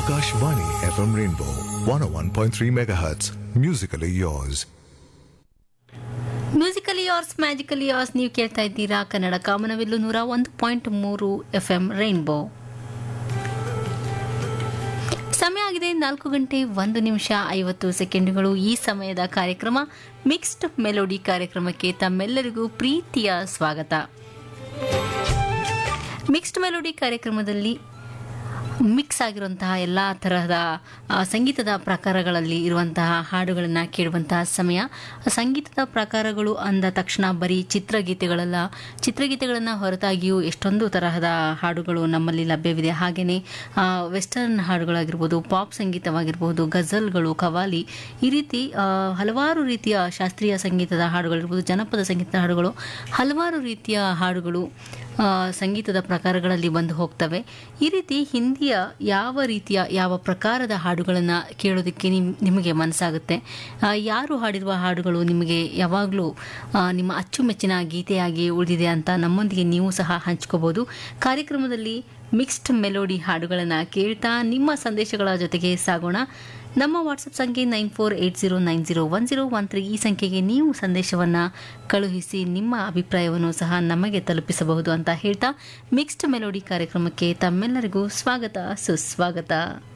Akashvani FM Rainbow 101.3 MHz. Musically yours. Musically yours magically yours ನೀವು ಕೇಳ್ತಾ ಇದ್ದೀರಾ ಕನ್ನಡ ಕಾಮನವೆಲ್ಲು ನೂರ ಒಂದು ಪಾಯಿಂಟ್ ಮೂರು ಎಫ್ ಎಂ ರೈನ್ಬೋ ಸಮಯ ಆಗಿದೆ ನಾಲ್ಕು ಗಂಟೆ ಒಂದು ನಿಮಿಷ ಐವತ್ತು ಸೆಕೆಂಡುಗಳು ಈ ಸಮಯದ ಕಾರ್ಯಕ್ರಮ ಮಿಕ್ಸ್ಡ್ ಮೆಲೋಡಿ ಕಾರ್ಯಕ್ರಮಕ್ಕೆ ತಮ್ಮೆಲ್ಲರಿಗೂ ಪ್ರೀತಿಯ ಸ್ವಾಗತ ಮಿಕ್ಸ್ಡ್ ಮೆಲೋಡಿ ಕಾರ್ಯಕ್ರಮದಲ್ಲಿ ಮಿಕ್ಸ್ ಆಗಿರುವಂತಹ ಎಲ್ಲ ತರಹದ ಆ, ಸಂಗೀತದ ಪ್ರಕಾರಗಳಲ್ಲಿ ಇರುವಂತಹ ಹಾಡುಗಳನ್ನು ಕೇಳುವಂತಹ ಸಮಯ ಸಂಗೀತದ ಪ್ರಕಾರಗಳು ಅಂದ ತಕ್ಷಣ ಬರೀ ಚಿತ್ರಗೀತೆಗಳಲ್ಲ ಚಿತ್ರಗೀತೆಗಳನ್ನು ಹೊರತಾಗಿಯೂ ಎಷ್ಟೊಂದು ತರಹದ ಹಾಡುಗಳು ನಮ್ಮಲ್ಲಿ ಲಭ್ಯವಿದೆ ಹಾಗೆಯೇ ವೆಸ್ಟರ್ನ್ ಹಾಡುಗಳಾಗಿರ್ಬೋದು ಪಾಪ್ ಸಂಗೀತವಾಗಿರ್ಬೋದು ಗಜಲ್ಗಳು ಕವಾಲಿ ಈ ರೀತಿ ಆ, ಹಲವಾರು ರೀತಿಯ ಶಾಸ್ತ್ರೀಯ ಸಂಗೀತದ ಹಾಡುಗಳಿರ್ಬೋದು ಜನಪದ ಸಂಗೀತದ ಹಾಡುಗಳು ಹಲವಾರು ರೀತಿಯ ಹಾಡುಗಳು ಆ, ಸಂಗೀತದ ಪ್ರಕಾರಗಳಲ್ಲಿ ಬಂದು ಹೋಗ್ತವೆ ಈ ರೀತಿ ಹಿಂದಿಯ ಯಾವ ರೀತಿಯ ಯಾವ ಪ್ರಕಾರದ ಹಾಡುಗಳನ್ನು ಕೇಳೋದಕ್ಕೆ ನಿಮ್ ನಿಮಗೆ ಮನಸ್ಸಾಗುತ್ತೆ ಆ, ಯಾರು ಹಾಡಿರುವ ಹಾಡುಗಳು ನಿಮಗೆ ಯಾವಾಗಲೂ ಆ, ನಿಮ್ಮ ಅಚ್ಚುಮೆಚ್ಚಿನ ಗೀತೆಯಾಗಿ ಉಳಿದಿದೆ ಅಂತ ನಮ್ಮೊಂದಿಗೆ ನೀವು ಸಹ ಹಂಚ್ಕೋಬಹುದು ಕಾರ್ಯಕ್ರಮದಲ್ಲಿ ಮಿಕ್ಸ್ಡ್ ಮೆಲೋಡಿ ಹಾಡುಗಳನ್ನು ಕೇಳ್ತಾ ನಿಮ್ಮ ಸಂದೇಶಗಳ ಜೊತೆಗೆ ಸಾಗೋಣ ನಮ್ಮ ವಾಟ್ಸಪ್ ಸಂಖ್ಯೆ nine four eight zero nine zero one zero one three ಈ ಸಂಖ್ಯೆಗೆ ನೀವು ಸಂದೇಶವನ್ನು ಕಳುಹಿಸಿ ನಿಮ್ಮ ಅಭಿಪ್ರಾಯವನ್ನು ಸಹ ನಮಗೆ ತಲುಪಿಸಬಹುದು ಅಂತ ಹೇಳ್ತಾ ಮಿಕ್ಸ್ಡ್ ಮೆಲೋಡಿ ಕಾರ್ಯಕ್ರಮಕ್ಕೆ ತಮ್ಮೆಲ್ಲರಿಗೂ ಸ್ವಾಗತ ಸುಸ್ವಾಗತ